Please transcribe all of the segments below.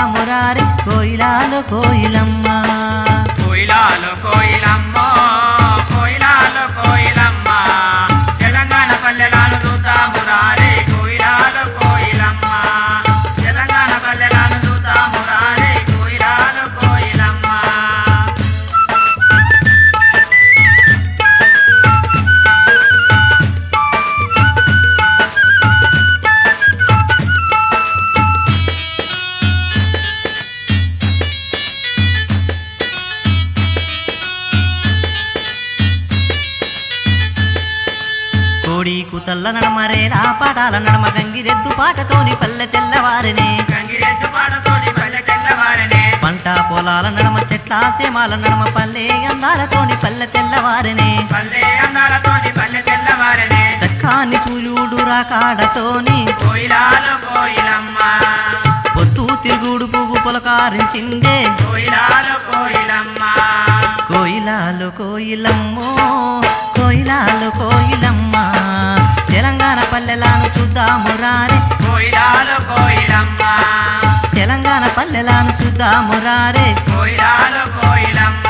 చూద్దామురారే కోయిలాలు కోయిలమ్మ కోయిలాలు కోయిలమ్మ కోయిలాలు కోయిలమ్మ తెలంగాణ పల్లెలాలు చూద్దాము రారే కోయిలాలు కోయిలమ్మ తెలంగాణ పల్లెలాలు చూద్దాము రారే కోయిలాలు కోయిలమ్మ కోడి కుతల్ల నడమరేలా పాటాల నడమ గంగిరెద్దు పాటతోని పల్లె తెల్లవారినే గంగిరెద్దు పాటతోటి పల్లె తెల్లవారనే పంట పొలాల నడమ చెట్ల సేమాల నడమ పల్లె అందాలతోని పల్లె తెల్లవారినే పల్లె అందాలతోటి పల్లె తెల్లవారనే చక్కాని సూర్యుడు రాకాడతోని కోయిలాలు కోయిలమ్మ పొద్దు తిరుగుడు పువ్వు పులకారించిందే కోయిలాలు కోయిలమ్మ కోయిలాలు కోయిలమ్మో కోయిలాలు కోయిలమ్మ తెలంగాణ పల్లెలాను చూద్దాము రారే కోయిలాలు కోయిలమ్మ తెలంగాణ పల్లెలాను చూద్దాము రారే కోయిలాలు కోయిలమ్మ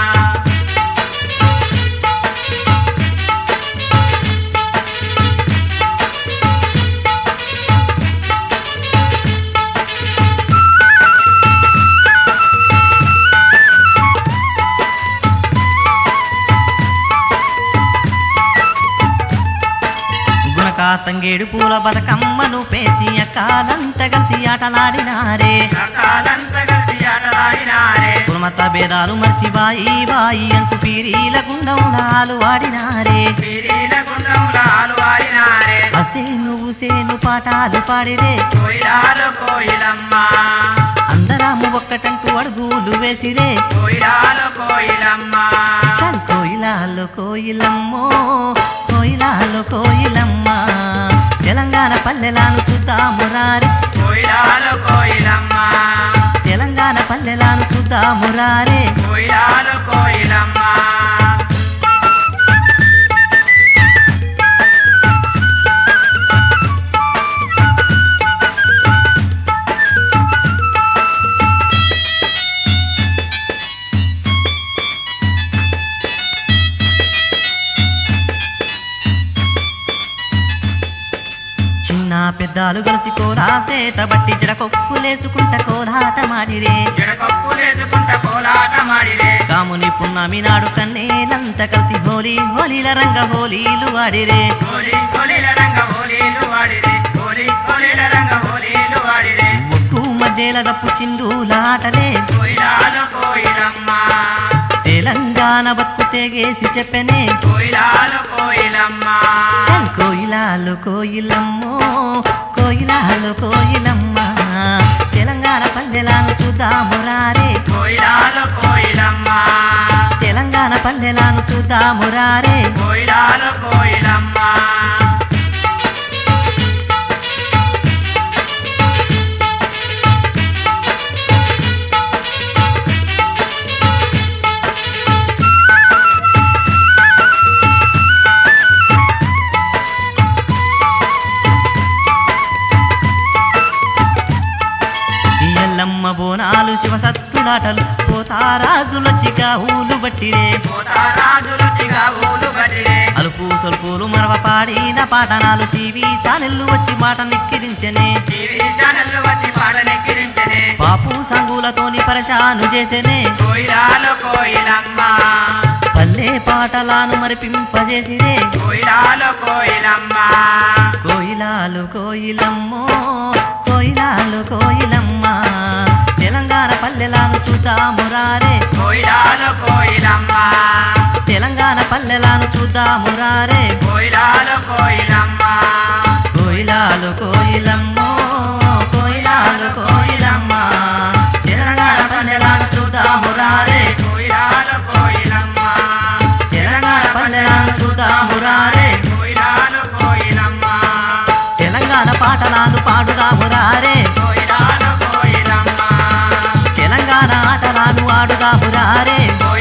గుణకా తంగేడు పూల బతుకమ్మను పేచి అక్కాలంత కలిసి ఆటలాడినారే రకాలంత కలిసి ఆటలాడినారే కులమత భేదాలు మర్చి బాయి బాయి అంటూ పీరీల గుండములాలు ఆడినారే పిరీల గుండములాలు ఆడినారే అసే నువ్వు సేను పాటాలు పాడిరే కోయిలాలు కోయిలమ్మ అందరాము ఒక్కటంటూ అడుగులు వేసిరే కోయిలాలు కోయిలమ్మ చల్ కోయిలాలు కోయిలమ్మో కోయిలాలు కోయిలమ్మ తెలంగాణ పల్లెలాను చూద్దాము రారే కోయిలాలు కోయిలమ్మ తెలంగాణ పల్లెలాను చూద్దాము రారే కోయిలాలు కోయిలమ్మ చిన్న పెద్దాలు కలిసి కోరాసేత బట్టి జడకొక్కులేసుకుంట కోలాట మాడిరే జడపప్పులేసుకుంట కోలాటమాడిరే కాముని పున్నమి నాడు కన్నేలంత కలిసి హోలీ హోలీల రంగ హోలీలు ఆడిరే హోలీ హోలీల రంగ హోలీలు వాడిరే హోలీ హోలీల రంగ హోలీలు వాడిరే ఒట్టు మధ్యల దప్పు చిందులాటలే కోయిలాలు కోయిలమ్మ తెలంగాణ బతుకు తెగేసి చెప్పనే కోయిలాలు కోయిలమ్మ చల్ కోయిలాలు కోయిలమ్మో కోయిలాలు కోయిలమ్మ తెలంగాణ పల్లెలాను చూద్దాము రారే కోయిలాలు కోయిలమ్మ తెలంగాణ పల్లెలాను చూద్దాము రారే కోయిలాలు కోయిలమ్మ ఈ ఎల్లమ్మ బోనాలు శివసత్తులాటలు పోతారాజులొచ్చిగా ఊలు బట్టిరే పోతారాజులు చిగావులు బడిరే అలుపు సొల్పులు మరవ పాడిన పాటనాలు టీవీ ఛానళ్ళు వచ్చి మాట నిక్కిరించనే టీవీ ఛానళ్ళు వచ్చి పాడనెక్కిరించనే పాపు సంగులతోని పరశాను చేసెనే కోయిలాలు కోయిలమ్మ పల్లె పాటలాను మరిపింపజేసిరే కోయిలాలు కోయిలమ్మ కోయిలాలు కోయిలమ్మో కోయిలాలు కోయిలమ్మ తెలంగాణ పల్లెలాను చూద్దాము రారే కోయిలాలు కోయిలమ్మ తెలంగాణ పల్లెలాను చూద్దాము రారే కోయిలాలు కోయిలమ్మ కోయిలాలు కోయిలమ్మో కోయిలాలు కోయిలమ్మ తెలంగాణ పల్లెలాను చూద్దాము రారే కోయిలాలు కోయిలమ్మ తెలంగాణ పల్లెలాను చూద్దాము రారే కోయిలాలు కోయిలమ్మ తెలంగాణ పాటలాను పాడుదాము రారే కోయిలాలు కోయిలమ్మ తెలంగాణ ఆటలాను ఆడుదాము రారే కోయిలాలు